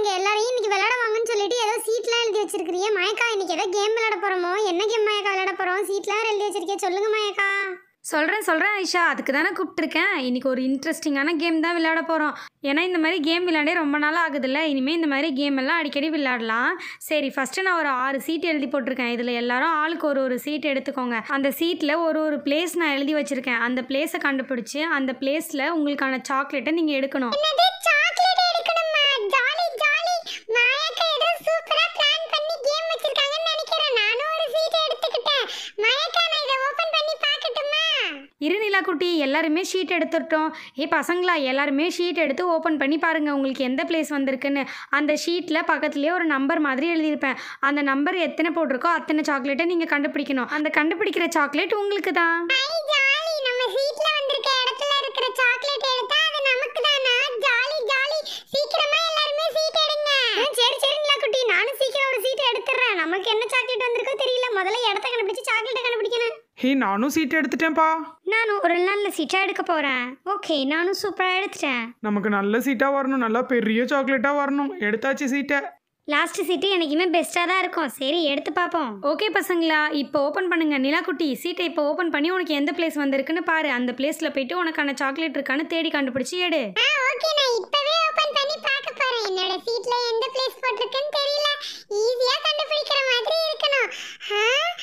வாங்க எல்லாரையும் இன்னைக்கு விளையாட வாங்கன்னு சொல்லிட்டு ஏதோ சீட்லாம் எழுதி வச்சிருக்கிறியே மயக்கா இன்னைக்கு ஏதோ கேம் விளையாட போறோமோ என்ன கேம் மயக்கா விளையாட போறோம் சீட்லாம் எழுதி வச்சிருக்கே சொல்லுங்க மயக்கா சொல்கிறேன் சொல்கிறேன் ஐஷா அதுக்கு தானே கூப்பிட்ருக்கேன் இன்னைக்கு ஒரு இன்ட்ரெஸ்டிங்கான கேம் தான் விளையாட போகிறோம் ஏன்னா இந்த மாதிரி கேம் விளையாடே ரொம்ப நாள் ஆகுதுல்ல இனிமேல் இந்த மாதிரி கேம் எல்லாம் அடிக்கடி விளையாடலாம் சரி ஃபஸ்ட்டு நான் ஒரு ஆறு சீட் எழுதி போட்டிருக்கேன் இதில் எல்லாரும் ஆளுக்கு ஒரு ஒரு சீட் எடுத்துக்கோங்க அந்த சீட்டில் ஒரு ஒரு பிளேஸ் நான் எழுதி வச்சுருக்கேன் அந்த பிளேஸை கண்டுபிடிச்சி அந்த பிளேஸில் உங்களுக்கான சாக்லேட்டை நீங்கள் எடுக்கணும் என்னது சாக்லேட் எடுக்கணுமா ஜாலி ஜாலி மாயக்கா ஏதோ சூப்பரா பிளான் பண்ணி கேம் வச்சிருக்காங்கன்னு நினைக்கிறேன் நானும் ஒரு சீட் எடுத்துக்கிட்டேன் மாயக்கா நான் இதை ஓபன் பண்ணி பார்க்கட்டுமா இருநிலா குட்டி எல்லாருமே ஷீட் எடுத்துட்டோம் ஏ பசங்களா எல்லாருமே ஷீட் எடுத்து ஓப்பன் பண்ணி பாருங்கள் உங்களுக்கு எந்த பிளேஸ் வந்திருக்குன்னு அந்த ஷீட்டில் பக்கத்துலேயே ஒரு நம்பர் மாதிரி எழுதியிருப்பேன் அந்த நம்பர் எத்தனை போட்டிருக்கோ அத்தனை சாக்லேட்டை நீங்கள் கண்டுபிடிக்கணும் அந்த கண்டுபிடிக்கிற சாக்லேட் உங்களுக்கு தான் ஐ ஜாலி நம்ம சீட்ல வந்திருக்க இடத்துல இருக்கிற சாக்லேட் எடுத்தா அது நமக்கு தானா ஜாலி ஜாலி சீக்கிரமா எல்லாருமே சீட் எடுங்க சரி சரிங்களா குட்டி நானும் சீக்கிரம் ஒரு சீட் எடுத்துறேன் நமக்கு என்ன சாக்லேட் வந்திருக்கோ தெரியல முதல்ல இடத்த கண்டுபிடிச்சு சாக்லேட்டை கண்டுபிடிக்கணும் ஹே நானும் சீட் எடுத்துட்டேன்ப்பா நானும் ஒரு நல்ல சீட்டாக எடுக்க போகிறேன் ஓகே நானும் சூப்பராக எடுத்துட்டேன் நமக்கு நல்ல சீட்டாக வரணும் நல்லா பெரிய சாக்லேட்டாக வரணும் எடுத்தாச்சு சீட்டை லாஸ்ட் சீட்டு எனக்குமே பெஸ்ட்டாக தான் இருக்கும் சரி எடுத்து பார்ப்போம் ஓகே பசங்களா இப்போ ஓப்பன் பண்ணுங்க நிலாக்குட்டி சீட்டை இப்போ ஓப்பன் பண்ணி உனக்கு எந்த பிளேஸ் வந்திருக்குன்னு பாரு அந்த பிளேஸில் போயிட்டு உனக்கான சாக்லேட் இருக்கான்னு தேடி கண்டுபிடிச்சி எடு ஆ ஓகே நான் இப்பவே ஓபன் பண்ணி பார்க்க போறேன் என்னோட சீட்ல எந்த பிளேஸ் போட்டிருக்குன்னு தெரியல ஈஸியா கண்டுபிடிக்கிற மாதிரி இருக்கணும் ஆ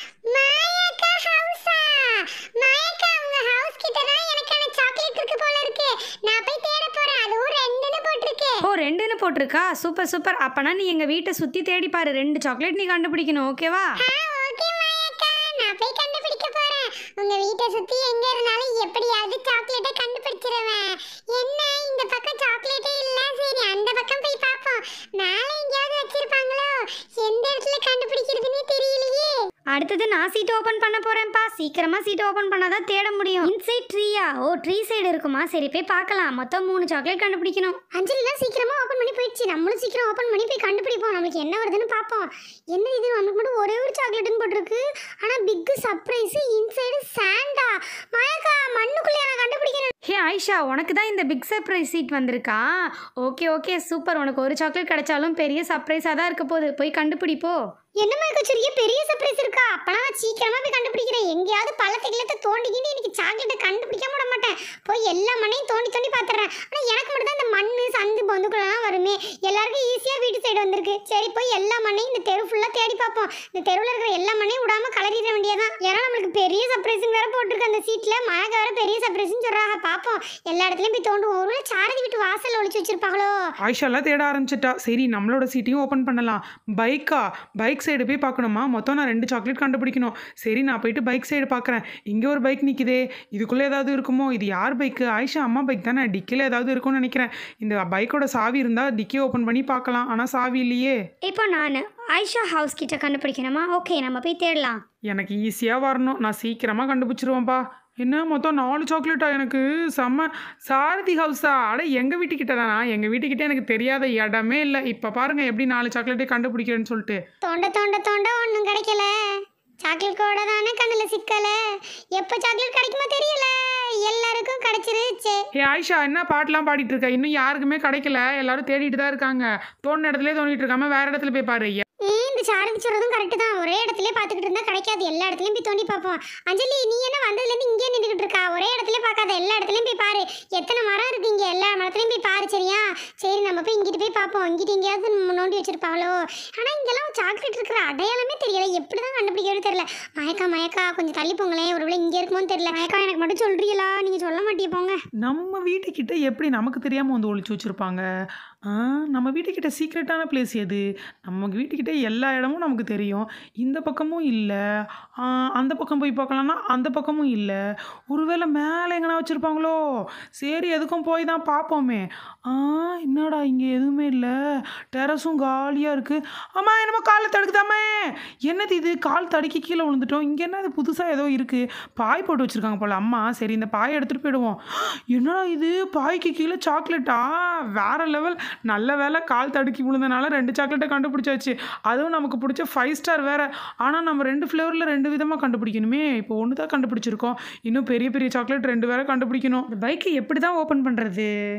மாயாக்கா ஹவுஸா மாயாக்கா உங்க ஹவுஸ் கிட்ட தான் எனக்கான சாக்லேட் இருக்கு போல இருக்கு நான் போய் தேட போறேன் அதுவும் ரெண்டுன்னு போட்டிருக்கு ஓ ரெண்டுன்னு போட்டிருக்கா சூப்பர் சூப்பர் அப்பனா நீ எங்கள் வீட்டை சுற்றி தேடி பாரு ரெண்டு சாக்லேட் நீ கண்டுபிடிக்கணும் ஓகேவா ஆ ஓகே மாயாக்கா நான் போய் கண்டுபிடிக்க போறேன் உங்க வீட்டை சுத்தி எங்க இருந்தாலும் எப்படியாவது சாக்லேட்டை கண்டுபிடிச்சிருவேன் என்ன இந்த பக்கம் சாக்லேட்டே இல்ல சரி அந்த பக்கம் போய் பார்ப்போம் மேலே எங்கேயாவது வச்சிருப்பாங்களோ எந்த இடத்துல கண்டுபிடிக்கிறதுனே தெரியலையே அடுத்தது நான் சீட் ஓப்பன் பண்ண போறேன்ப்பா சீக்கிரமா சீட் ஓப்பன் பண்ணாதான் தேட முடியும் இன்சைட் ட்ரீயா ஓ ட்ரீ சைடு இருக்குமா சரி போய் பார்க்கலாம் மொத்தம் மூணு சாக்லேட் கண்டுபிடிக்கணும் அஞ்சலி தான் சீக்கிரமா ஓபன் பண்ணி போயிடுச்சு நம்மளும் சீக்கிரம் ஓபன் பண்ணி போய் கண்டுபிடிப்போம் நமக்கு என்ன வருதுன்னு பார்ப்போம் என்ன இது நமக்கு மட்டும் ஒரே ஒரு சாக்லேட்னு போட்டிருக்கு ஆனா பிக் சர்ப்ரைஸ் இன்சைடு சாண்டா மாயாக்கா மண்ணுக்குள்ளே நான் கண்டுபிடிக்கிறேன் ஹே ஆயிஷா உனக்கு தான் இந்த பிக் சர்ப்ரைஸ் சீட் வந்திருக்கா ஓகே ஓகே சூப்பர் உனக்கு ஒரு சாக்லேட் கிடைச்சாலும் பெரிய சர்ப்ரைஸாக தான் இருக்க போகுது போய் கண்டுபிடிப்போ என்னம்மா கச்சரிக்க பெரிய சர்ப்ரைஸ் இருக்கா அப்பனா நான் சீக்கிரமா போய் கண்டுபிடிக்கிறேன் எங்கேயாவது பள்ளத்தை கிள்ளத்தை தோண்டிக்கிட்டு எனக்கு சாக்லேட்டை கண்டுபிடிக்காம விட மாட்டேன் போய் எல்லா மண்ணையும் தோண்டி தோண்டி பார்த்துறேன் ஆனா எனக்கு மட்டும் தான் இந்த மண்ணு சந்து பொந்துக்குள்ளலாம் வருமே எல்லாருக்கும் ஈஸியா வீட்டு சைடு வந்திருக்கு சரி போய் எல்லா மண்ணையும் இந்த தெரு ஃபுல்லா தேடி பார்ப்போம் இந்த தெருவில் இருக்கிற எல்லா மண்ணையும் விடாம கலரிட வேண்டியதான் ஏன்னா நம்மளுக்கு பெரிய சர்ப்ரைஸ் வேற போட்டிருக்கு அந்த சீட்ல மழை வேற பெரிய சர்ப்ரைஸ்னு சொல்றாங்க பார்ப்போம் எல்லா இடத்துலயும் போய் தோண்டுவோம் ஒருவேளை சாரதி வீட்டு வாசல்ல ஒளிச்சு வச்சிருப்பாங்களோ ஆயிஷாலாம் தேட ஆரம்பிச்சிட்டா சரி நம்மளோட சீட்டையும் ஓப்பன் பண்ணலாம் பைக்கா பைக் சைடு போய் பார்க்கணுமா மொத்தம் நான் ரெண்டு சாக்லேட் கண்டுபிடிக்கணும் சரி நான் போயிட்டு பைக் சைடு பார்க்குறேன் இங்கே ஒரு பைக் நிற்குதே இதுக்குள்ளே ஏதாவது இருக்குமோ இது யார் பைக்கு ஆயிஷா அம்மா பைக் தானே டிக்கியில் ஏதாவது இருக்கும்னு நினைக்கிறேன் இந்த பைக்கோட சாவி இருந்தால் டிக்கி ஓப்பன் பண்ணி பார்க்கலாம் ஆனால் சாவி இல்லையே இப்போ நான் ஆயிஷா ஹவுஸ் கிட்ட கண்டுபிடிக்கணுமா ஓகே நம்ம போய் தேடலாம் எனக்கு ஈஸியாக வரணும் நான் சீக்கிரமாக கண்டுபிடிச்சிருவேன்ப்பா என்ன மொத்தம் நாலு சாக்லேட்டா எனக்கு செம்ம சாரதி ஹவுஸா அட எங்கள் வீட்டுக்கிட்ட தானா எங்கள் வீட்டுக்கிட்ட எனக்கு தெரியாத இடமே இல்லை இப்போ பாருங்கள் எப்படி நாலு சாக்லேட்டை கண்டுபிடிக்கிறேன்னு சொல்லிட்டு தோண்ட தோண்ட தோண்ட ஒன்றும் கிடைக்கல சாக்லேட் கூட தானே கண்ணில் சிக்கல எப்போ சாக்லேட் கிடைக்குமோ தெரியல எல்லாருக்கும் கிடைச்சிருச்சு ஏ ஆயிஷா என்ன பாட்டெலாம் பாடிட்டு இருக்க இன்னும் யாருக்குமே கிடைக்கல எல்லாரும் தேடிட்டு தான் இருக்காங்க தோணுன இடத்துலயே தோண்டிட்டு இருக்காம வேற இடத்துல போய் பாரு ஏ, இந்த சாரதி சொல்றதும் கரெக்டு தான் ஒரே இடத்துல பார்த்துக்கிட்டு இருந்தா கிடைக்காது எல்லா இடத்துலயும் போய் தோண்டி பார்ப்போம் அஞ்சலி நீ என்ன வந்ததுலேருந்து இங்கே நின்றுக்கிட்டு இருக்கா ஒரே இடத்துல பார்க்காத எல்லா இடத்துலயும் போய் பாரு எத்தனை மரம் இருக்கு இங்கே எல்லா மரத்துலையும் போய் பாரு சரியா சரி நம்ம போய் இங்கிட்டு போய் பார்ப்போம் இங்கிட்டு எங்கேயாவது நம்ம நோண்டி வச்சிருப்பாங்களோ ஆனால் இங்கெல்லாம் சாக்லேட் இருக்கிற அடையாளமே தெரியல எப்படி தான் கண்டுபிடிக்கிறது தெரியல மயக்கா மயக்கா கொஞ்சம் தள்ளி போங்களேன் ஒருவேளை இங்கே இருக்குமோன்னு தெரியல மயக்கா எனக்கு மட்டும் சொல்றீங்களா நீங்கள் சொல்ல மாட்டீங்க போங்க நம்ம வீட்டுக்கிட்ட எப்படி நமக்கு தெரியாமல் வந்து ஒளிச்சு வச்சுருப்பாங்க ஆ, நம்ம வீட்டுக்கிட்ட சீக்ரெட்டான பிளேஸ் எது நம்ம வீட்டுக்கிட்ட எல்லா இடமும் நமக்கு தெரியும் இந்த பக்கமும் இல்லை அந்த பக்கம் போய் பார்க்கலாம்னா அந்த பக்கமும் இல்லை ஒருவேளை மேலே எங்கனா வச்சுருப்பாங்களோ சரி எதுக்கும் போய் தான் பார்ப்போமே ஆ என்னடா இங்கே எதுவுமே இல்லை டெரஸும் காலியாக இருக்குது அம்மா என்னமோ காலை தடுக்குதாமே என்னது இது கால் தடுக்கி கீழே விழுந்துட்டோம் இங்கே என்ன இது புதுசாக ஏதோ இருக்குது பாய் போட்டு வச்சுருக்காங்க போல் அம்மா சரி இந்த பாயை எடுத்துகிட்டு போயிடுவோம் என்னடா இது பாய்க்கு கீழே சாக்லேட்டா வேற லெவல் நல்ல வேலை கால் தடுக்கி விழுந்தனால ரெண்டு சாக்லேட்டை கண்டுபிடிச்சாச்சு அதுவும் நமக்கு பிடிச்ச ஃபைவ் ஸ்டார் வேற ஆனால் நம்ம ரெண்டு ஃப்ளேவரில் ரெண்டு விதமாக கண்டுபிடிக்கணுமே இப்போ ஒன்று தான் கண்டுபிடிச்சிருக்கோம் இன்னும் பெரிய பெரிய சாக்லேட் ரெண்டு வேற கண்டுபிடிக்கணும் இந்த பைக்கை எப்படி தான் ஓப்பன் பண்ணுறது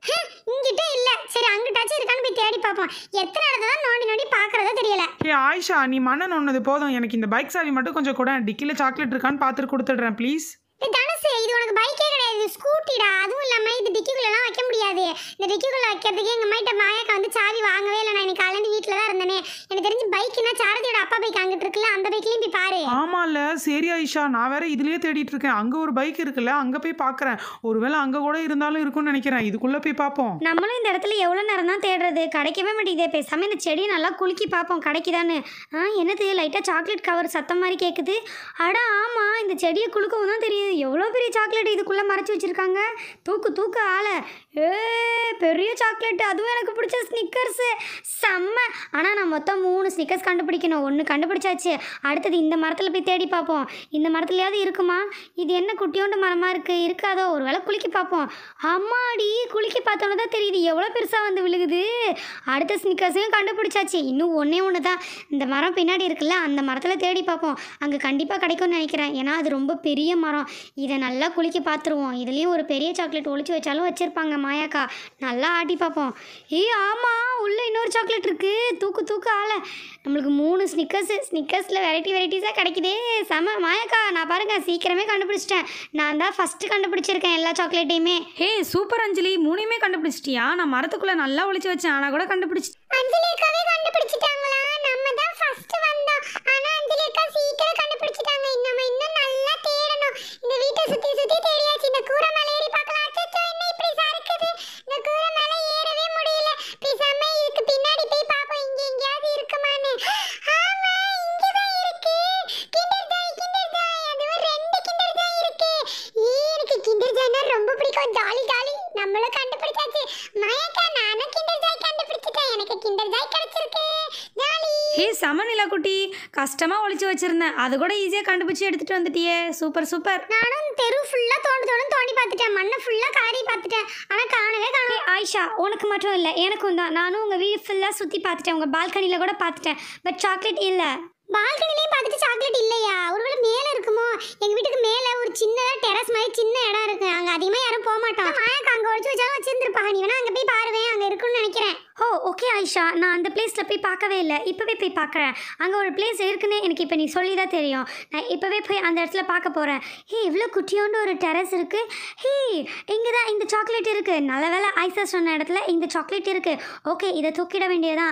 இங்கிட்ட இல்ல சரி அங்கிட்டாச்சும் இருக்கான்னு போய் தேடி பார்ப்போம் எத்தனை இடத்துல தான் நோண்டி நோண்டி பார்க்கறதோ தெரியல ஏ ஆயிஷா நீ மண்ணன் ஒன்னது போதும் எனக்கு இந்த பைக் சாவி மட்டும் கொஞ்சம் கூட டிக்கியில் சாக்லேட் இருக்கான்னு பார்த்துட்டு கொடுத்துட்றேன் ப்ளீஸ் ஏய், தனுசு இது உனக்கு பைக்கே கிடையாது ஸ்கூட்டிடா அதுவும் இல்லாம இது டிக்கிக்குள்ளலாம் வைக்க முடியாது இந்த டிக்கிக்குள்ள வைக்கிறதுக்கு எங்க அம்மாட்ட மாயாக்கா வந்து சாவி வாங்கவே இல்லை நான் இன்னைக்கு காலையில வீட்டில் தான் இருந்தேனே எனக்கு தெரிஞ்சு பைக்குனா சாரதியோட அப்பா பைக் அங்கிட்டு இருக்குல்ல அந்த பைக்லயும் போய் பாரு ஆமாம்ல சரி ஆயிஷா நான் வேற இதுலயே தேடிட்டு இருக்கேன் அங்கே ஒரு பைக் இருக்குல்ல அங்கே போய் பார்க்குறேன் ஒருவேளை அங்கே கூட இருந்தாலும் இருக்கும்னு நினைக்கிறேன் இதுக்குள்ளே போய் பார்ப்போம் நம்மளும் இந்த இடத்துல எவ்வளோ நேரம் தான் தேடுறது கிடைக்கவே மாட்டேங்குதே பேசாமல் இந்த செடியை நல்லா குலுக்கி பார்ப்போம் கிடைக்குதான்னு ஆ என்னது லைட்டாக சாக்லேட் கவர் சத்தம் மாதிரி கேட்குது அட ஆமாம் இந்த செடியை குலுக்கவும் தான் தெரியுது எவ்வளோ பெரிய சாக்லேட் இதுக்குள்ளே மறைச்சி வச்சுருக்காங்க தூக்கு தூக்கு ஆளை ஏ பெரிய சாக்லேட் அதுவும் எனக்கு பிடிச்ச ஸ்னிக்கர்ஸு செம்ம ஆனால் நான் மொத்தம் மூணு ஸ்னிக்கர்ஸ் கண்டுபிடிக்கணும் ஒன்று கண்டுபிடிச்சாச்சு அடுத்தது இந்த மரத்தில் போய் தேடி பார்ப்போம் இந்த மரத்துலையாவது இருக்குமா இது என்ன குட்டியோண்டு மரமாக இருக்குது இருக்காதோ ஒரு வேளை குலுக்கி பார்ப்போம் அம்மாடி குலுக்கி பார்த்தோன்னு தான் தெரியுது எவ்வளோ பெருசாக வந்து விழுகுது அடுத்த ஸ்னிக்கர்ஸையும் கண்டுபிடிச்சாச்சு இன்னும் ஒன்றே ஒன்று தான் இந்த மரம் பின்னாடி இருக்குல்ல அந்த மரத்தில் தேடி பார்ப்போம் அங்கே கண்டிப்பாக கிடைக்கும்னு நினைக்கிறேன் ஏன்னா அது ரொம்ப பெரிய மரம் இதை நல்லா குலுக்கி பார்த்துருவோம் இதுலேயும் ஒரு பெரிய சாக்லேட் ஒளிச்சு வச்சாலும் வச்சுருப்பாங்க மாயாக்கா நல்லா ஆட்டி பார்ப்போம் ஏய் ஆமாம் உள்ளே இன்னொரு சாக்லேட் இருக்குது தூக்கு தூக்கு ஆளை நம்மளுக்கு மூணு ஸ்னிக்கர்ஸு ஸ்னிக்கர்ஸில் வெரைட்டி வெரைட்டிஸாக கிடைக்குதே செம மாயாக்கா நான் பாருங்க சீக்கிரமே கண்டுபிடிச்சிட்டேன் நான் தான் ஃபஸ்ட்டு கண்டுபிடிச்சிருக்கேன் எல்லா சாக்லேட்டையுமே ஹே சூப்பர் அஞ்சலி மூணையுமே கண்டுபிடிச்சிட்டியா நான் மரத்துக்குள்ளே நல்லா ஒளிச்சு வச்சேன் ஆனால் கூட கண்டுபிடிச்சி அஞ்சலி அக்காவே கண்டுபிடிச்சிட்டாங்களா நம்ம தான் ஃபர்ஸ்ட் வந்தோம் ஆனா அஞ்சலி அக்கா சீக்கிரம் கண்டுபிடிச்சிட்டாங்க நம்ம இன்னும் நல்லா தேடணும் இந்த வீட்டை சுத்தி சுத்தி தேடியாச்சு இந்த கூரை மேல ஏறி பார்க்கலாம் அச்சச்சோ என்ன இப்படி சறுக்குது இந்த கூரை மேல ஏறவே முடியல பேசாம இதுக்கு பின்னாடி போய் பாப்போம் இங்க எங்கேயாவது இருக்குமான்னு ஆமா இங்க தான் இருக்கு கிண்டர் ஜாய் கிண்டர் ஜாய் அதுவும் ரெண்டு கிண்டர் ஜாய் இருக்கு ஏ எனக்கு கிண்டர் ஜாய்னா ரொம்ப பிடிக்கும் ஜாலி ஜாலி நம்மளும் கண்டுபிடிச்சாச்சு மயக்கா நானும் கிண்டர் ஜாய் கண்டுபிடிச்சிட்டேன் எனக்கு கிண்டர் ஜாய் கிடைச்சிருக்கு ஜாலி ஹே சமநிலா குட்டி கஷ்டமாக ஒளிச்சு வச்சிருந்தேன் அது கூட ஈஸியாக கண்டுபிடிச்சி எடுத்துகிட்டு வந்துட்டியே சூப்பர் சூப்பர் நானும் தெரு ஃபுல்லா தோண்டு தோண்டு தோண்டி பார்த்துட்டேன் மண்ணை ஃபுல்லா காரி பார்த்துட்டேன் ஆனா காணவே காணோம் ஏய், ஆயிஷா உனக்கு மட்டும் இல்லை எனக்கும் தான் நானும் உங்கள் வீடு ஃபுல்லாக சுற்றி பார்த்துட்டேன் உங்கள் பால்கனியில் கூட பார்த்துட்டேன் பட் சாக்லேட் இல்லை பால்கனிலையும் பார்த்துட்டு சாக்லேட் இல்லையா ஒருவேளை மேல இருக்குமோ எங்க வீட்டுக்கு மேல ஒரு சின்னதா டெரஸ் மாதிரி சின்ன இடம் இருக்கு அங்க அதிகமா யாரும் போக மாட்டோம் மாயாக்கு அங்க ஒழிச்சு வச்சாலும் வச்சிருந்துருப்பாங்க நீ வேணா அங்க போய் பாருவேன் அங்க இருக்குன்னு நினைக்கிறேன் ஓ ஓகே ஆயிஷா நான் அந்த பிளேஸில் போய் பார்க்கவே இல்லை இப்போவே போய் பார்க்குறேன் அங்கே ஒரு பிளேஸ் இருக்குன்னு எனக்கு இப்போ நீ சொல்லி தான் தெரியும் நான் இப்போவே போய் அந்த இடத்துல பார்க்க போகிறேன் ஹே இவ்வளோ குட்டியோண்டு ஒரு டெரஸ் இருக்குது ஹே இங்கே தான் இந்த சாக்லேட் இருக்குது நல்ல வேலை ஐசா சொன்ன இடத்துல இந்த சாக்லேட் இருக்குது ஓகே இதை தூக்கிட வேண்டியதான்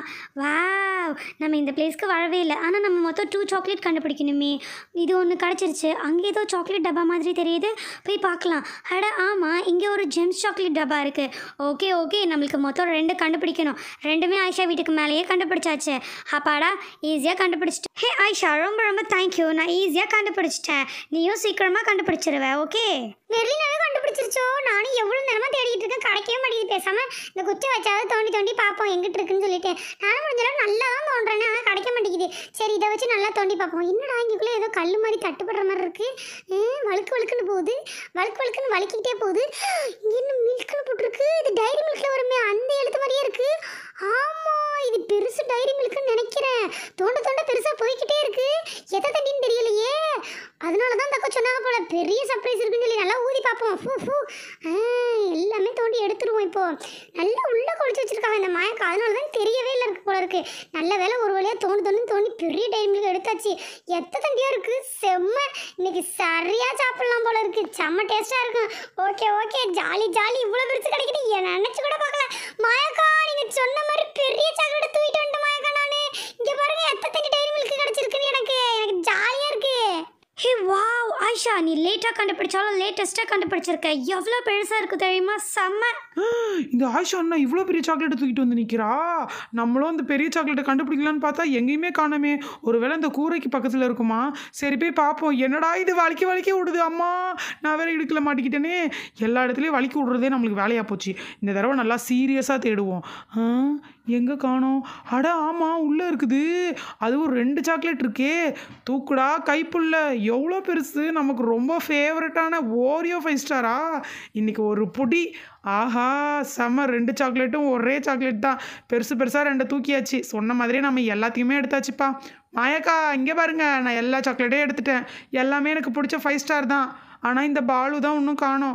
வாவ் நம்ம இந்த பிளேஸ்க்கு வரவே இல்லை ஆனால் நம்ம மொத்தம் டூ சாக்லேட் கண்டுபிடிக்கணுமே இது ஒன்று கிடச்சிருச்சு அங்கே ஏதோ சாக்லேட் டப்பா மாதிரி தெரியுது போய் பார்க்கலாம் அட ஆமாம் இங்கே ஒரு ஜெம்ஸ் சாக்லேட் டப்பா இருக்குது ஓகே ஓகே நம்மளுக்கு மொத்தம் ரெண்டு கண்டுபிடிக்கணும் ரெண்டுமே ஆயிஷா வீட்டுக்கு மேலேயே கண்டுபிடிச்சாச்சு அப்பாடா ஈஸியாக கண்டுபிடிச்சிட்டேன் ஹே ஆயிஷா ரொம்ப ரொம்ப தேங்க்யூ நான் ஈஸியாக கண்டுபிடிச்சிட்டேன் நீயும் சீக்கிரமாக கண்டுபிடிச்சிருவ ஓகே மெர்லினாவே கண்டுபிடிச்சிருச்சோ நானும் எவ்வளவு நேரமா தேடிட்டு இருக்கேன் கிடைக்கவே மாட்டேங்குது பேசாம இந்த குச்சி வச்சாவது தோண்டி தோண்டி பார்ப்போம் எங்கிட்டு இருக்குன்னு சொல்லிட்டு நானும் முடிஞ்ச அளவு நல்லா தான் தோன்றேன் ஆனால் கிடைக்க மாட்டேங்குது சரி இதை வச்சு நல்லா தோண்டி பார்ப்போம் என்னடா இங்கக்குள்ள ஏதோ கல் மாதிரி தட்டுப்படுற மாதிரி இருக்கு ஹம், வழுக்கு வழுக்குன்னு போகுது வழுக்கு வழுக்குன்னு வழுக்கிட்டே போகுது இங்க என்ன மில்க்னு போட்டிருக்கு இது டைரி மில்க்ல வருமே அந்த எழுத்து மாதிரியே இருக்கு ஆமா இது பெருசு டைரி மில்க்னு நினைக்கிறேன் தோண்ட தோண்ட பெருசா போய்க்கிட்டே இருக்கு எதை தண்ணின்னு தெரியலையே அதனால தான் தக்க சொன்னாங்க போல பெரிய சர்ப்ரைஸ் இருக்குன்னு சொல்லி நல்லா ஊதி பார்ப்போம் ஃபூ ஃபூ ஆ, எல்லாமே தோண்டி எடுத்துருவோம் இப்போ நல்லா உள்ள கொழிச்சு வச்சிருக்காங்க இந்த மாயக்கா அதனால தான் தெரியவே இல்லை இருக்கு போல இருக்கு நல்ல வேலை ஒரு வழியா தோண்டி தோண்டி தோண்டி பெரிய டைமில் எடுத்தாச்சு எத்த தண்டியா இருக்கு செம்ம இன்னைக்கு சரியா சாப்பிடலாம் போல இருக்கு செம்ம டேஸ்டா இருக்கும் ஓகே ஓகே ஜாலி ஜாலி இவ்வளவு பெருசு கிடைக்குது என் நினைச்சு கூட பார்க்கல மாயக்கா நீங்க சொன்ன மாதிரி பெரிய சாக்லேட் தூக்கிட்டு வந்துட்டு மாயக்கா நானு இங்க பாருங்க எத்த தண்டி டைரி மில்க் கிடைச்சிருக்குன்னு எனக்கு எனக்கு ஜாலியா இருக்கு ஹே வாவ் ஆயிஷா நீ லேட்டாக கண்டுபிடிச்சாலும் லேட்டஸ்ட்டாக கண்டுபிடிச்சிருக்க எவ்வளோ பெருசாக இருக்குது தெரியுமா செம்ம இந்த ஆயிஷா அண்ணா இவ்வளோ பெரிய சாக்லேட்டை தூக்கிட்டு வந்து நிற்கிறா நம்மளும் இந்த பெரிய சாக்லேட்டை கண்டுபிடிக்கலான்னு பார்த்தா எங்கேயுமே காணோமே ஒருவேளை இந்த கூரைக்கு பக்கத்தில் இருக்குமா சரி போய் பார்ப்போம் என்னடா இது வலிக்க வலிக்க விடுது அம்மா நான் வேற இடுக்கல மாட்டிக்கிட்டேனே எல்லா இடத்துலையும் வலிக்க விடுறதே நம்மளுக்கு வேலையாக போச்சு இந்த தடவை நல்லா சீரியஸாக தேடுவோம் எங்கே காணோம் அட ஆமாம் உள்ளே இருக்குது அதுவும் ரெண்டு சாக்லேட் இருக்கே தூக்குடா கைப்புள்ள எவ்வளோ பெருசு நமக்கு ரொம்ப ஃபேவரட்டான ஓரியோ ஃபைவ் ஸ்டாரா இன்னைக்கு ஒரு பொடி ஆஹா செம்ம ரெண்டு சாக்லேட்டும் ஒரே சாக்லேட் தான் பெருசு பெருசாக ரெண்டு தூக்கியாச்சு சொன்ன மாதிரியே நம்ம எல்லாத்தையுமே எடுத்தாச்சுப்பா மாயாக்கா இங்கே பாருங்க நான் எல்லா சாக்லேட்டையும் எடுத்துட்டேன் எல்லாமே எனக்கு பிடிச்ச ஃபைவ் ஸ்டார் தான் ஆனால் இந்த பாலு தான் இன்னும் காணோம்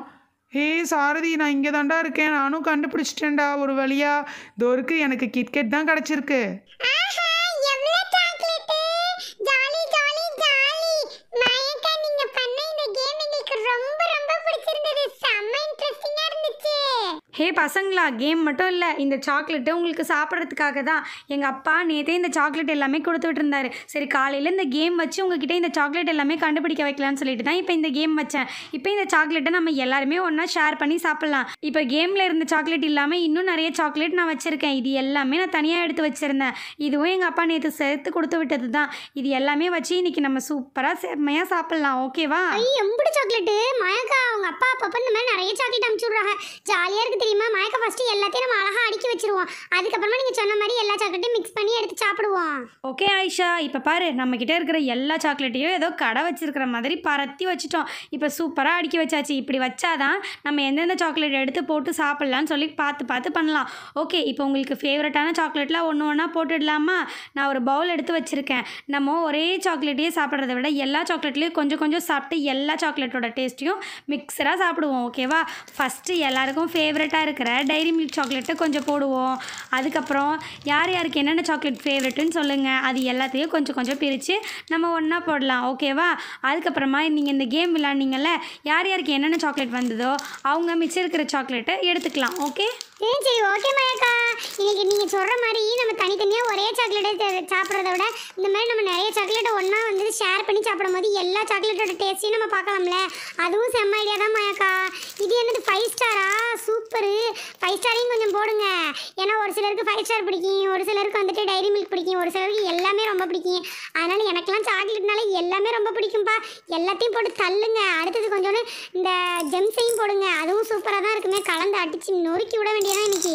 ஹே சாரதி நான் இங்கே தாண்டா இருக்கேன் நானும் கண்டுபிடிச்சிட்டேன்டா ஒரு வழியா இதோ இருக்கு எனக்கு கிட்கெட் தான் கிடச்சிருக்கு ஆஹா எவ்வளவு சாக்லேட் ஜாலி ஜாலி ஜாலி மயக்கா நீங்க பண்ண இந்த கேம் எங்களுக்கு ரொம்ப ரொம்ப பிடிச்சிருந்தது செம்ம இன்ட்ரெஸ்டிங்கா இருந்துச்சு ஹே பசங்களா கேம் மட்டும் இல்லை இந்த சாக்லேட்டு உங்களுக்கு சாப்பிட்றதுக்காக தான் எங்கள் அப்பா நேற்றே இந்த சாக்லேட் எல்லாமே கொடுத்து விட்டுருந்தாரு சரி காலையில் இந்த கேம் வச்சு உங்ககிட்ட இந்த சாக்லேட் எல்லாமே கண்டுபிடிக்க வைக்கலாம்னு சொல்லிட்டு தான் இப்போ இந்த கேம் வச்சேன் இப்போ இந்த சாக்லேட்டை நம்ம எல்லாருமே ஒன்றா ஷேர் பண்ணி சாப்பிட்லாம் இப்போ கேமில் இருந்த சாக்லேட் இல்லாமல் இன்னும் நிறைய சாக்லேட் நான் வச்சுருக்கேன் இது எல்லாமே நான் தனியாக எடுத்து வச்சுருந்தேன் இதுவும் எங்கள் அப்பா நேற்று சேர்த்து கொடுத்து விட்டது தான் இது எல்லாமே வச்சு இன்னைக்கு நம்ம சூப்பராக செம்மையாக சாப்பிட்லாம் ஓகேவா ஐய் எம்புடு சாக்லேட்டு மயக்கா அவங்க அப்பா அப்பப்போ இந்த மாதிரி நிறைய சாக்லேட் அனுப்பிச்சு விட்றாங்க ஜாலியாக இருக்கு தெரியுமா மயக்கா ஃபஸ்ட்டு எல்லாத்தையும் நம்ம அழகாக அடுக்கி வச்சிருவோம் அதுக்கப்புறமா நீங்கள் சொன்ன மாதிரி எல்லா சாக்லேட்டையும் மிக்ஸ் பண்ணி எடுத்து சாப்பிடுவோம் ஓகே ஆயிஷா இப்போ பாரு நம்மக்கிட்ட இருக்கிற எல்லா சாக்லேட்டையும் ஏதோ கடை வச்சிருக்கிற மாதிரி பரத்தி வச்சுட்டோம் இப்போ சூப்பராக அடுக்கி வச்சாச்சு இப்படி வச்சாதான் நம்ம எந்தெந்த சாக்லேட் எடுத்து போட்டு சாப்பிட்லான்னு சொல்லி பார்த்து பார்த்து பண்ணலாம் ஓகே இப்போ உங்களுக்கு ஃபேவரட்டான சாக்லேட்லாம் ஒன்று ஒன்றா போட்டுடலாமா நான் ஒரு பவுல் எடுத்து வச்சுருக்கேன் நம்ம ஒரே சாக்லேட்டையே சாப்பிட்றத விட எல்லா சாக்லேட்லேயும் கொஞ்சம் கொஞ்சம் சாப்பிட்டு எல்லா சாக்லேட்டோட டேஸ்ட்டையும் மிக்சராக சாப்பிடுவோம் ஓகேவா ஃபஸ்ட்டு எல்லாருக்கும் ஃபேவரட்டாக இருக்கிற டைரி மில்க் சாக்லேட்டை கொஞ்சம் போடுவோம் அதுக்கப்புறம் யார் யாருக்கு என்னென்ன சாக்லேட் ஃபேவரெட்டுன்னு சொல்லுங்கள் அது எல்லாத்தையும் கொஞ்சம் கொஞ்சம் பிரித்து நம்ம ஒன்றா போடலாம் ஓகேவா அதுக்கப்புறமா நீங்கள் இந்த கேம் விளாண்டிங்கல்ல யார் யாருக்கு என்னென்ன சாக்லேட் வந்ததோ அவங்க மிச்சம் இருக்கிற சாக்லேட்டை எடுத்துக்கலாம் ஓகே ஏ சரி ஓகே மயக்கா இன்னைக்கு நீங்கள் சொல்கிற மாதிரி நம்ம தனித்தனியாக ஒரே சாக்லேட்டை சாப்பிட்றத விட இந்த மாதிரி நம்ம நிறைய சாக்லேட்டை ஒன்றா வந்து ஷேர் பண்ணி சாப்பிடும் போது எல்லா சாக்லேட்டோட டேஸ்ட்டையும் நம்ம பார்க்கலாம்ல அதுவும் செம்ம ஐடியா தான் மயக்கா இது என்னது ஃபைவ் ஸ்டாரா சூப்பரு ஃபைவ் ஸ்டாரையும் கொஞ்சம் போடுங்க ஏன்னா ஒரு சிலருக்கு ஃபைவ் ஸ்டார் பிடிக்கும் ஒரு சிலருக்கு வந்துட்டு டைரி மில்க் பிடிக்கும் ஒரு சிலருக்கு எல்லாமே ரொம்ப பிடிக்கும் அதனால எனக்கெல்லாம் சாக்லேட்னால எல்லாமே ரொம்ப பிடிக்கும்பா எல்லாத்தையும் போட்டு தள்ளுங்க அடுத்தது கொஞ்சோண்டு இந்த ஜெம்ஸையும் போடுங்க அதுவும் சூப்பராக தான் இருக்குமே கலந்து அடிச்சு நொறுக்கி விட வேண்டியதான் இன்னைக்கு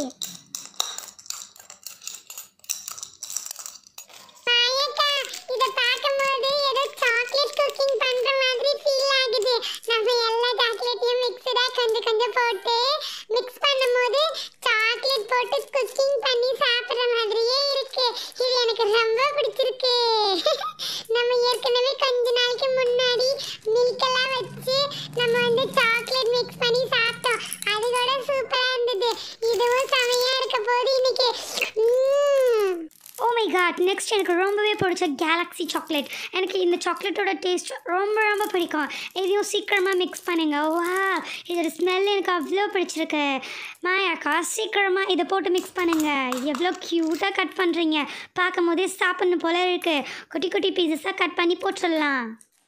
இத பார்க்கும்போது ஏதோ சாக்லேட் குக்கிங் பண்ற மாதிரி ஃபீல் ஆகுது நம்ம எல்லா சாக்லேட்டையும் மிக்ஸடா கொஞ்சம் கொஞ்சம் போட்டு மிக்ஸ் பண்ணும்போது சாக்லேட் போட்டு குக்கிங் பண்ணி சாப்பிடுற மாதிரியே இருக்கு இது எனக்கு ரொம்ப பிடிச்சிருக்கு நம்ம ஏற்கனவே கொஞ்ச நாளைக்கு முன்னாடி மில்க் எல்லாம் வச்சு நம்ம வந்து சாக்லேட் மிக்ஸ் பண்ணி சாப்பிட்டோம் அது கூட சூப்பரா இருந்தது இதுவும் செமையா இருக்க போது இன்னைக்கு உம். ஓ மை காட் நெக்ஸ்ட் எனக்கு ரொம்பவே பிடிச்ச கேலக்ஸி சாக்லேட் எனக்கு இந்த சாக்லேட்டோட டேஸ்ட் ரொம்ப ரொம்ப பிடிக்கும் இதையும் சீக்கிரமாக மிக்ஸ் பண்ணுங்க வா இதோட ஸ்மெல் எனக்கு அவ்வளோ பிடிச்சிருக்கு மாயாக்கா சீக்கிரமாக இதை போட்டு மிக்ஸ் பண்ணுங்க எவ்வளோ க்யூட்டாக கட் பண்ணுறீங்க பார்க்கும் போதே சாப்பிடணும் போல இருக்கு குட்டி குட்டி பீசஸாக கட் பண்ணி போட்டுடலாம்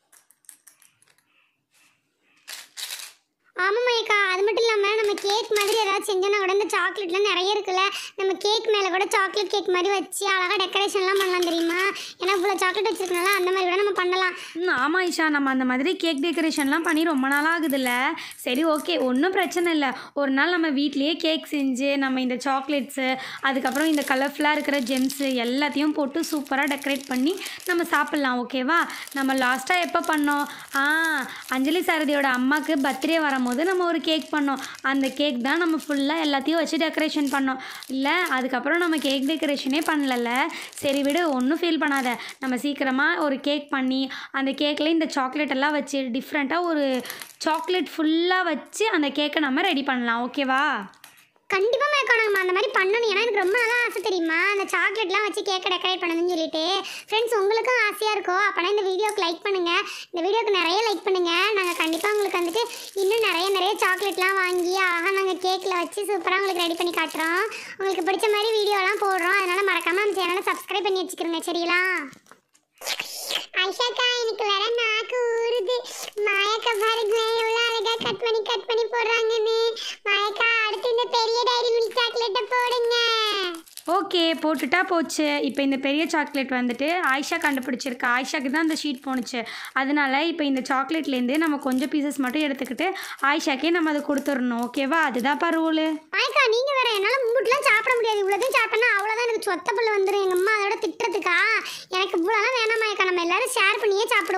ஆமாம் மைக்கா அது மட்டும் இல்லாமல் நம்ம கேக் மாதிரி ஏதாவது செஞ்சோன்னா கூட இந்த சாக்லேட்லாம் நிறைய இருக்குல்ல நம்ம கேக் மேலே கூட சாக்லேட் கேக் மாதிரி வச்சு அழகாக டெக்கரேஷன்லாம் பண்ணலாம் தெரியுமா ஏன்னா இவ்வளோ சாக்லேட் வச்சிருக்கனால அந்த மாதிரி கூட நம்ம பண்ணலாம் ம் ஆமாம் ஐஷா நம்ம அந்த மாதிரி கேக் டெக்கரேஷன்லாம் பண்ணி ரொம்ப நாள் ஆகுதுல்ல சரி ஓகே ஒன்றும் பிரச்சனை இல்லை ஒரு நாள் நம்ம வீட்லேயே கேக் செஞ்சு நம்ம இந்த சாக்லேட்ஸு அதுக்கப்புறம் இந்த கலர்ஃபுல்லாக இருக்கிற ஜெம்ஸு எல்லாத்தையும் போட்டு சூப்பராக டெக்கரேட் பண்ணி நம்ம சாப்பிட்லாம் ஓகேவா நம்ம லாஸ்ட்டாக எப்போ பண்ணோம் ஆ அஞ்சலி சாரதியோட அம்மாவுக்கு பர்த்டே வரும்போது நம்ம ஒரு கேக் பண்ணோம் அந்த கேக் தான் நம்ம ஃபுல்லாக எல்லாத்தையும் வச்சு டெக்கரேஷன் பண்ணோம் இல்லை அதுக்கப்புறம் நம்ம கேக் டெக்கரேஷனே பண்ணலல்ல சரி விடு ஒன்றும் ஃபீல் பண்ணாத நம்ம சீக்கிரமாக ஒரு கேக் பண்ணி அந்த கேக்கில் இந்த சாக்லேட் எல்லாம் வச்சு டிஃப்ரெண்ட்டாக ஒரு சாக்லேட் ஃபுல்லாக வச்சு அந்த கேக்கை நம்ம ரெடி பண்ணலாம் ஓகேவா கண்டிப்பாக மேக்கா நம்ம அந்த மாதிரி பண்ணணும் ஏன்னா எனக்கு ரொம்ப நாளாக ஆசை தெரியுமா அந்த சாக்லேட்லாம் வச்சு கேக்கை டெக்கரேட் பண்ணணும்னு சொல்லிட்டு ஃப்ரெண்ட்ஸ் உங்களுக்கும் ஆசையாக இருக்கோ அப்போனா இந்த வீடியோக்கு லைக் பண்ணுங்கள் இந்த வீடியோக்கு நிறைய லைக் பண்ணுங்கள் நாங்கள் கண்டிப்பாக உங்களுக்கு வந்துட்டு இன்னும் நிறைய நிறைய சாக்லேட்லாம் வாங்கி அழகாக நாங்கள் கேக்கில் வச்சு சூப்பராக உங்களுக்கு ரெடி பண்ணி காட்டுறோம் உங்களுக்கு பிடிச்ச மாதிரி வீடியோலாம் போடுறோம் அதனால் மறக்காமல் நம்ம சேனலை சப்ஸ்கிரைப் பண்ணி வச்சுக்கிறோங்க சரிங்களா ஐஷாக்கா எனக்கு வேற நாக்கு ஊறுது மாயக்கா பாருங்களேன் எவ்வளோ அழகா கட் பண்ணி கட் பண்ணி போடுறாங்கன்னு மாயக்கா அடுத்து இந்த பெரிய டைரி மில்க் சாக்லேட்டை போடுங்க ஓகே போட்டுட்டா போச்சு இப்போ இந்த பெரிய சாக்லேட் வந்துட்டு ஆயிஷா கண்டுபிடிச்சிருக்கா ஆயிஷாக்கு தான் அந்த ஷீட் போணுச்சு அதனால இப்போ இந்த சாக்லேட்லேருந்து நம்ம கொஞ்சம் பீசஸ் மட்டும் எடுத்துக்கிட்டு ஆயிஷாக்கே நம்ம அதை கொடுத்துடணும் ஓகேவா அதுதான்ப்பா ரூலு மாயக்கா நீங்க வேற என்னால மூட்லாம் சாப்பிட முடியாது இவ்வளோதான் சாப்பிட்டேன்னா அவ்வளோதான் எனக்கு சொத்த புள்ள வந்துடும் எங்க அம்மா அதோட திட்டுறதுக்கா எனக்கு இவ்வளோலாம் வேணாம் மாயக்கா நம்ம எல்லாரும் ஷேர் பண்ணியே சாப்பிடுவோம்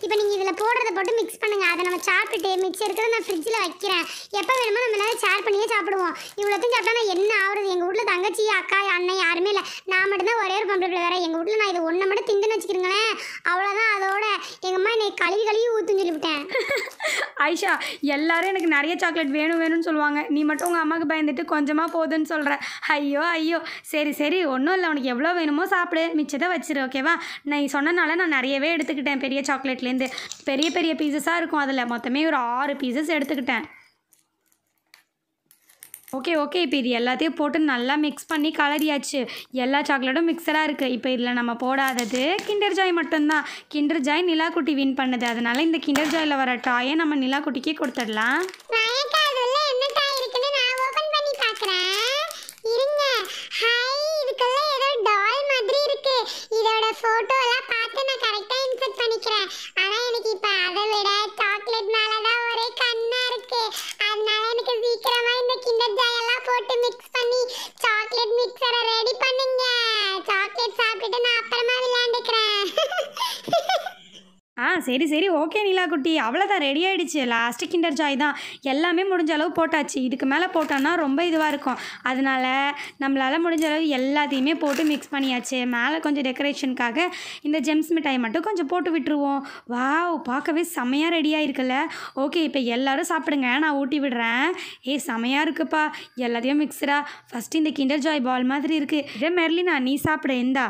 இப்போ நீங்கள் இதில் போடுறத போட்டு மிக்ஸ் பண்ணுங்க அதை நம்ம சாப்பிட்டுட்டு மிச்சம் இருக்கிறத நான் ஃப்ரிட்ஜில் வைக்கிறேன் எப்போ வேணுமோ நம்ம எல்லாரும் ஷேர் பண்ணியே சாப்பிடுவோம் இவ்வளோத்தையும் சாப்பிட்டா நான் என்ன ஆகுறது எங்கள் வீட்டில் தங்கச்சி அக்கா அண்ணன் யாருமே இல்லை நான் மட்டும்தான் ஒரே ஒரு பொம்பளை பிள்ளை வேற எங்கள் வீட்டில் நான் இது ஒன்றை மட்டும் திண்டுன்னு வச்சுக்கிறீங்களேன் அவ்வளோதான் அதோட எங்கள் அம்மா என்னை கழுவி கழுவி ஊற்றுன்னு சொல்லிவிட்டேன் ஐஷா எல்லாரும் எனக்கு நிறைய சாக்லேட் வேணும் வேணும்னு சொல்லுவாங்க நீ மட்டும் உங்கள் அம்மாவுக்கு பயந்துட்டு கொஞ்சமாக போகுதுன்னு சொல்கிற ஐயோ ஐயோ சரி சரி ஒன்றும் இல்லை உனக்கு எவ்வளோ வேணுமோ சாப்பிடு மிச்சத்தை வச்சிரு ஓகேவா நான் சொன்னனால நான் நிறையவே எடுத்துக்கிட்டேன் பெரிய சாக்லேட்லேருந்து பெரிய பெரிய பீசஸாக இருக்கும் அதில் மொத்தமே ஒரு ஆறு பீசஸ் எடுத்துக்கிட்டேன் ஓகே ஓகே இப்போ இது எல்லாத்தையும் போட்டு நல்லா மிக்ஸ் பண்ணி கலரியாச்சு எல்லா சாக்லேட்டும் மிக்சராக இருக்குது இப்போ இதில் நம்ம போடாதது கிண்டர் ஜாய் மட்டும்தான் கிண்டர் ஜாய் நிலாக்குட்டி வின் பண்ணுது அதனால இந்த கிண்டர் ஜாயில் வர டாயை நம்ம நிலாக்குட்டிக்கே கொடுத்துடலாம் நாயக்கா அதுல என்ன டாய் இருக்குன்னு நான் ஓபன் பண்ணி பார்க்கறேன் இருங்க ஹாய் இதுக்குள்ள ஏதோ டால் மாதிரி இருக்கு இதோட போட்டோ எல்லாம் பார்த்து நான் கரெக்டா இன்சர்ட் பண்ணிக்கிறேன் ஆனா எனக்கு இப்ப அதை விட சாக்லேட் மேல தான் ஒரே கண்ணா இருக்கு அதனால எனக்கு சீக்கிரமா இந்த கிண்டர் ஜாய் எல்லாம் போட்டு மிக்ஸ் பண்ணி சாக்லேட் மிக்சரை ரெடி பண்ணுங்க சாக்லேட் சாப்பிட்டுட்டு நான் அப்புறமா விளையாண்டுக்கிறேன் ஆ சரி சரி ஓகே நிலாக்குட்டி அவ்வளோதான் ரெடி ஆயிடுச்சு லாஸ்ட்டு கிண்டர் ஜாய் தான் எல்லாமே முடிஞ்ச அளவு போட்டாச்சு இதுக்கு மேலே போட்டோன்னா ரொம்ப இதுவாக இருக்கும் அதனால நம்மளால் முடிஞ்ச அளவு எல்லாத்தையுமே போட்டு மிக்ஸ் பண்ணியாச்சு மேலே கொஞ்சம் டெக்கரேஷனுக்காக இந்த ஜெம்ஸ் மிட்டாய் மட்டும் கொஞ்சம் போட்டு விட்டுருவோம் வாவ் பார்க்கவே செமையாக ரெடியாக இருக்குல்ல ஓகே இப்போ எல்லாரும் சாப்பிடுங்க நான் ஊட்டி விடுறேன் ஏய் செமையாக இருக்குப்பா எல்லாத்தையும் மிக்சராக ஃபஸ்ட்டு இந்த கிண்டர் ஜாய் பால் மாதிரி இருக்குது இதே மெர்லினா நீ சாப்பிடு இந்தா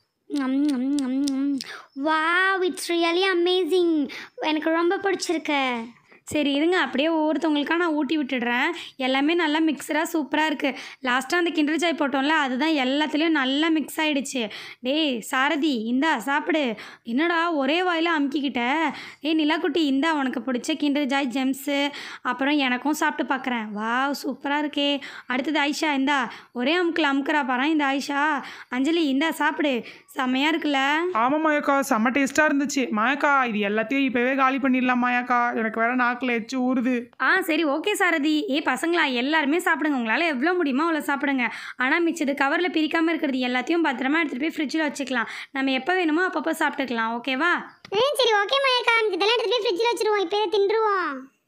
வாவ் இட்ஸ் ரியலி அமேசிங் எனக்கு ரொம்ப பிடிச்சிருக்கு சரி இருங்க அப்படியே ஒவ்வொருத்தவங்களுக்கா நான் ஊட்டி விட்டுடுறேன் எல்லாமே நல்லா மிக்சராக சூப்பராக இருக்குது லாஸ்ட்டாக அந்த கிண்டர் ஜாய் போட்டோம்ல அதுதான் எல்லாத்துலேயும் நல்லா மிக்ஸ் ஆயிடுச்சு டேய் சாரதி இந்தா சாப்பிடு என்னடா ஒரே வாயில் அமுக்கிக்கிட்ட ஏய் நிலாக்குட்டி இந்தா உனக்கு பிடிச்ச கிண்டர் ஜாய் ஜெம்ஸு அப்புறம் எனக்கும் சாப்பிட்டு பார்க்குறேன் வாவ் சூப்பராக இருக்கே அடுத்தது ஆயிஷா இந்தா ஒரே அமுக்கில் அமுக்குறா பாரு இந்த ஆயிஷா அஞ்சலி இந்தா சாப்பிடு செம்மையாக இருக்குல்ல ஆமாம் மாயாக்கா செம்ம டேஸ்ட்டாக இருந்துச்சு மாயாக்கா இது எல்லாத்தையும் இப்போவே காலி பண்ணிடலாம் மாயாக்கா எனக்கு வேற நாக்கில் எச்சு ஊறுது ஆ சரி ஓகே சாரதி ஏ பசங்களா எல்லாருமே சாப்பிடுங்க உங்களால் எவ்வளோ முடியுமோ அவ்வளோ சாப்பிடுங்க ஆனால் மிச்சது கவரில் பிரிக்காமல் இருக்கிறது எல்லாத்தையும் பத்திரமா எடுத்துகிட்டு போய் ஃப்ரிட்ஜில் வச்சுக்கலாம் நம்ம எப்போ வேணுமோ அப்பப்போ சாப்பிட்டுக்கலாம் ஓகேவா ம் சரி ஓகே மாயக்கா இதெல்லாம் எடுத்துட்டு போய் ஃப்ரிட்ஜில் வச்சிருவோம் இப்போ தின்றுவோம்